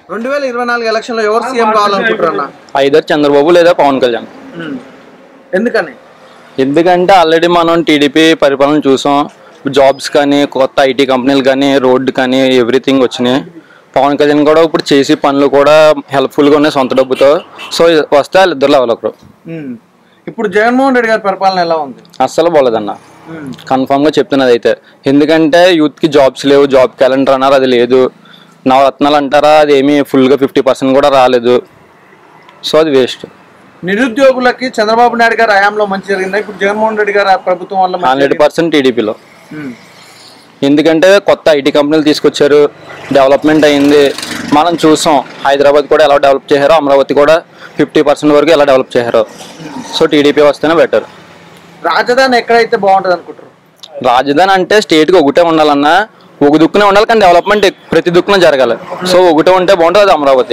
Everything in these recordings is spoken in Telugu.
రెండు వేల ఇరవై నాలుగు ఎలక్షన్ లో ఎవరు సీఎం కావాలనుకుంటారన్న ఐదర్ చంద్రబాబు లేదా పవన్ కళ్యాణ్ ఎందుకని ఎందుకంటే ఆల్రెడీ మనం టీడీపీ పరిపాలన చూసాం జాబ్స్ కానీ కొత్త ఐటీ కంపెనీలు కానీ రోడ్డు కానీ ఎవ్రీథింగ్ వచ్చినాయి పవన్ కళ్యాణ్ కూడా ఇప్పుడు చేసి పనులు కూడా హెల్ప్ఫుల్గా ఉన్నాయి సొంత డబ్బుతో సో వస్తే వాళ్ళిద్దరు లెవెల్ ఒకరు ఉమ్. ఇప్పుడు జగన్మోహన్ రెడ్డి గారి పరిపాలన ఎలా ఉంది అస్సలు బాగోలేదన్న కన్ఫామ్గా చెప్తున్నది అయితే ఎందుకంటే యూత్కి జాబ్స్ లేవు జాబ్ క్యాలెండర్ అన్నారు అది లేదు నవరత్నాలు అంటారా అది ఏమీ ఫుల్గా ఫిఫ్టీ పర్సెంట్ కూడా రాలేదు సో అది వేస్ట్ నిరుద్యోగులకి చంద్రబాబు నాయుడు గారి హయాంలో మంచి జరిగిందా ఇప్పుడు జగన్మోహన్ రెడ్డి గారి ప్రభుత్వం వల్ల మంచి హండ్రెడ్ జరిగిందా? పర్సెంట్ టీడీపీలో ఉమ్. ఎందుకంటే కొత్త ఐటీ కంపెనీలు తీసుకొచ్చారు డెవలప్మెంట్ అయింది మనం చూసాం హైదరాబాద్ కూడా ఎలా డెవలప్ చేశారో అమరావతి కూడా ఫిఫ్టీ పర్సెంట్ వరకు ఎలా డెవలప్ చేశారో సో టీడీపీ వస్తేనే బెటర్ రాజధాని ఎక్కడైతే బాగుంటుంది అనుకుంటారు రాజధాని అంటే స్టేట్కి ఒకటే ఉండాలన్నా ఒక దుక్కునే ఉండాలి కానీ డెవలప్మెంట్ ప్రతి దుక్కున జరగాలి సో ఒకటే ఉంటే బాగుంటుంది అది అమరావతి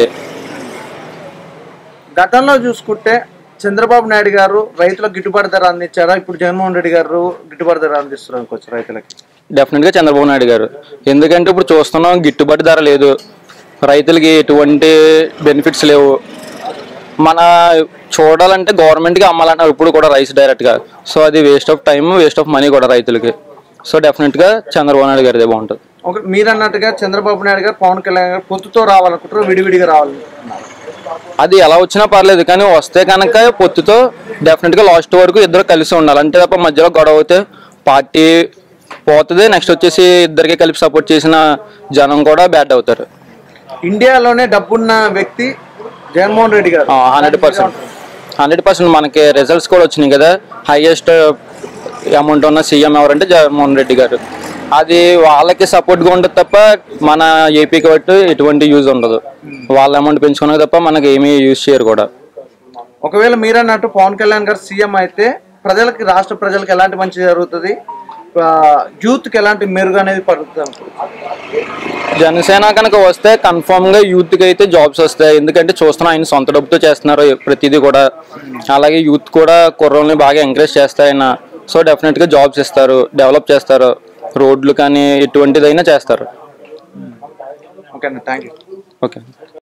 గతంలో చూసుకుంటే చంద్రబాబు నాయుడు గారు రైతులకు గిట్టుబాటు ధర అందించారా ఇప్పుడు జగన్మోహన్ రెడ్డి గారు గిట్టుబాటు ధర అందిస్తున్నారు అనుకోవచ్చు రైతులకి డెఫినెట్గా చంద్రబాబు నాయుడు గారు ఎందుకంటే ఇప్పుడు చూస్తున్నాం గిట్టుబాటు ధర లేదు రైతులకి ఎటువంటి బెనిఫిట్స్ లేవు మన చూడాలంటే గవర్నమెంట్కి అమ్మాలంటారు ఇప్పుడు కూడా రైస్ డైరెక్ట్గా సో అది waste of time waste of money కూడా రైతులకి సో డెఫినెట్గా చంద్రబాబు నాయుడు గారిదే బాగుంటుంది ఒక మీరు అన్నట్టుగా చంద్రబాబు నాయుడు గారు పవన్ కళ్యాణ్ గారు పొత్తుతో రావాలనుకుంటారు విడివిడిగా రావాలనుకుంటున్నారు అది ఎలా వచ్చినా పర్లేదు కానీ వస్తే కనుక పొత్తుతో డెఫినెట్గా లాస్ట్ వరకు ఇద్దరు కలిసి ఉండాలి అంతే తప్ప మధ్యలో గొడవ అయితే పార్టీ పోతుంది నెక్స్ట్ వచ్చేసి ఇద్దరికి కలిపి సపోర్ట్ చేసిన జనం కూడా బ్యాడ్ అవుతారు ఇండియాలోనే డబ్బున్న వ్యక్తి జగన్మోహన్ రెడ్డి గారు హండ్రెడ్ పర్సెంట్ హండ్రెడ్ పర్సెంట్ మనకి రిజల్ట్స్ కూడా వచ్చినాయి కదా హైయెస్ట్ అమౌంట్ ఉన్న సీఎం ఎవరంటే జగన్మోహన్ రెడ్డి గారు అది వాళ్ళకి సపోర్ట్గా ఉంటుంది తప్ప మన ఏపీకి బట్టి ఎటువంటి యూజ్ ఉండదు వాళ్ళ అమౌంట్ పెంచుకున్నది తప్ప మనకి ఏమీ యూజ్ చేయరు కూడా ఒకవేళ మీరు అన్నట్టు పవన్ కళ్యాణ్ గారు సీఎం అయితే ప్రజలకి రాష్ట్ర ప్రజలకు ఎలాంటి మంచి జరుగుతుంది యూత్ కి ఎలాంటి మెరుగు అనేది పడుతుంది అనుకుంటున్నారు జనసేన కనుక వస్తే కన్ఫామ్ గా యూత్ కి అయితే జాబ్స్ వస్తాయి ఎందుకంటే చూస్తున్నా ఆయన సొంత డబ్బుతో చేస్తున్నారు ప్రతిదీ కూడా అలాగే యూత్ కూడా కుర్రోల్ని బాగా ఎంకరేజ్ చేస్తాయి ఆయన సో డెఫినెట్ గా జాబ్స్ ఇస్తారు డెవలప్ చేస్తారు రోడ్లు కానీ ఎటువంటిదైనా చేస్తారు ఓకే అండి థ్యాంక్ యూ ఓకే